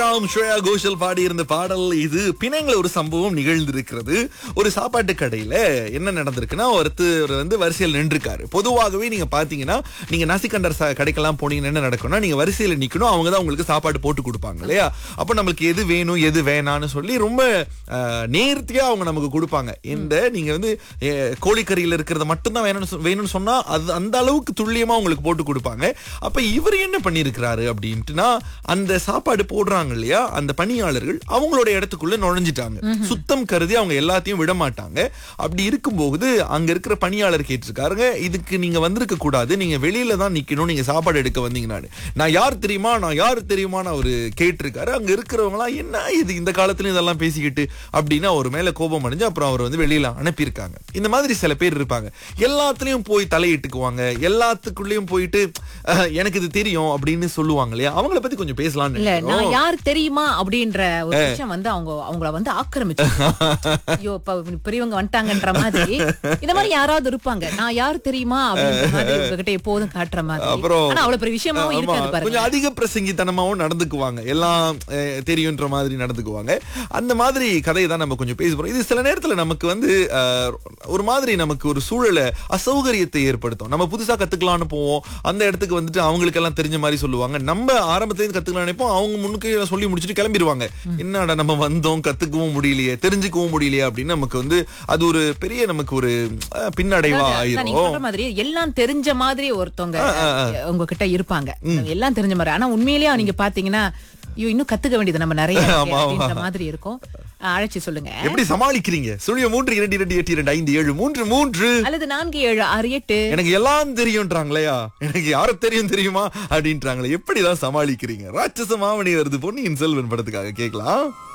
கேட்கலாம் ஸ்ரேயா கோஷல் பாடி இருந்த பாடல் இது பிணைங்கள ஒரு சம்பவம் நிகழ்ந்திருக்கிறது ஒரு சாப்பாட்டு கடையில என்ன நடந்திருக்குன்னா ஒருத்தர் வந்து வரிசையில் நின்றுருக்காரு பொதுவாகவே நீங்க பாத்தீங்கன்னா நீங்க நசிகண்டர் ச- கடைக்கெல்லாம் போனீங்கன்னா என்ன நடக்கும்னா நீங்க வரிசையில நிக்கணும் அவங்க தான் உங்களுக்கு சாப்பாடு போட்டு கொடுப்பாங்க இல்லையா அப்ப நம்மளுக்கு எது வேணும் எது வேணாம்னு சொல்லி ரொம்ப அஹ், நேர்த்தியா அவங்க நமக்கு கொடுப்பாங்க இந்த நீங்க வந்து அஹ், கோழிக்கறியில இருக்கிறத மட்டும்தான் வேணும்னு சொ- வேணும்னு சொன்னா அது அந்த அளவுக்கு துல்லியமா உங்களுக்கு போட்டு கொடுப்பாங்க அப்ப இவர் என்ன பண்ணிருக்கிறாரு அப்படின்ட்டுனா அந்த சாப்பாடு போடுறாங்க இல்லையா அந்த பணியாளர்கள் அவங்களோட இடத்துக்குள்ள நுழைஞ்சிட்டாங்க சுத்தம் கருதி அவங்க எல்லாத்தையும் விட மாட்டாங்க அப்படி இருக்கும்போது அங்க இருக்கிற பணியாளர் கேட்டிருக்காருங்க இதுக்கு நீங்க வந்திருக்க கூடாது நீங்க வெளியில தான் நிக்கணும் நீங்க சாப்பாடு எடுக்க வந்தீங்கன்னாரு நான் யார் தெரியுமா நான் யார் தெரியுமான்னு அவரு கேட்டிருக்காரு அங்க இருக்கிறவங்களாம் என்ன இது இந்த காலத்துல இதெல்லாம் பேசிக்கிட்டு அப்படின்னு அவர் மேல கோபம் அடைஞ்சு அப்புறம் அவர் வந்து வெளியில அனுப்பியிருக்காங்க இந்த மாதிரி சில பேர் இருப்பாங்க எல்லாத்துலயும் போய் தலையிட்டுக்குவாங்க எல்லாத்துக்குள்ளேயும் போயிட்டு அஹ், எனக்கு இது தெரியும் அப்படின்னு சொல்லுவாங்க இல்லையா அவங்கள பத்தி கொஞ்சம் பேசலாம்னு இல்ல நினைக்கிறோம். நான் யாரு தெரியுமா அப்படின்ற ஒரு விஷயம் வந்து அவங்க அவங்கள வந்து ஆக்கிரமிச்சு ஐயோ இப்ப பெரியவங்க வந்துட்டாங்கன்ற மாதிரி இந்த மாதிரி யாராவது இருப்பாங்க நான் யாரு தெரியுமா அப்படின்ற மாதிரி உங்ககிட்ட எப்போதும் காட்டுற மாதிரி அப்புறம் ஆனா அவ்வளவு பெரிய விஷயமாவும் ஆமா, இருக்காது பாருங்க கொஞ்சம் அதிக பிரசங்கித்தனமாவும் நடந்துக்குவாங்க எல்லாம் அஹ், தெரியுன்ற மாதிரி நடந்துக்குவாங்க அந்த மாதிரி கதையை தான் நம்ம கொஞ்சம் பேச போறோம் இது சில நேரத்துல நமக்கு வந்து அஹ், ஒரு மாதிரி நமக்கு ஒரு சூழலை அசௌகரியத்தை ஏற்படுத்தும் நம்ம புதுசா கத்துக்கலாம்னு போவோம் அந்த இடத்துக்கு வந்துட்டு அவங்களுக்கு எல்லாம் தெரிஞ்ச மாதிரி சொல்லுவாங்க நம்ம ஆரம்பத்துல இருந்து கத்துக்கலாம் நினைப்போம் அவங்க முன்னுக்கு சொல்லி முடிச்சுட்டு கிளம்பிடுவாங்க என்னடா நம்ம வந்தோம் கத்துக்கவும் முடியலையே தெரிஞ்சுக்கவும் முடியலையே அப்படின்னு நமக்கு வந்து அது ஒரு பெரிய நமக்கு ஒரு அஹ், பின்னடைவா அதான் நீங்க ஆயிரும் சொல்ற மாதிரி எல்லாம் தெரிஞ்ச மாதிரி ஒருத்தவங்க உங்ககிட்ட இருப்பாங்க எல்லாம் தெரிஞ்ச மாதிரி ஆனா உண்மையிலேயே நீங்க பாத்தீங்கன்னா ஐயோ இன்னும் கத்துக்க வேண்டியது நம்ம நிறைய இருக்கு ஆமா, ஆமா. அப்படின்ற மாதிரி இருக்கும் அஹ், அழைச்சு சொல்லுங்க எப்படி சமாளிக்கிறீங்க சுழிய மூன்று இரண்டு இரண்டு எட்டு இரண்டு ஐந்து ஏழு மூன்று மூன்று அல்லது நான்கு ஏழு ஆறு எட்டு எனக்கு எல்லாம் தெரியும்ன்றாங்களேயா எனக்கு யார தெரியும் தெரியுமா அப்படின்றாங்களே எப்படிதான் சமாளிக்கிறீங்க ராட்சச மாமணி வருது பொன்னியின் செல்வன் படத்துக்காக கேட்கலாம்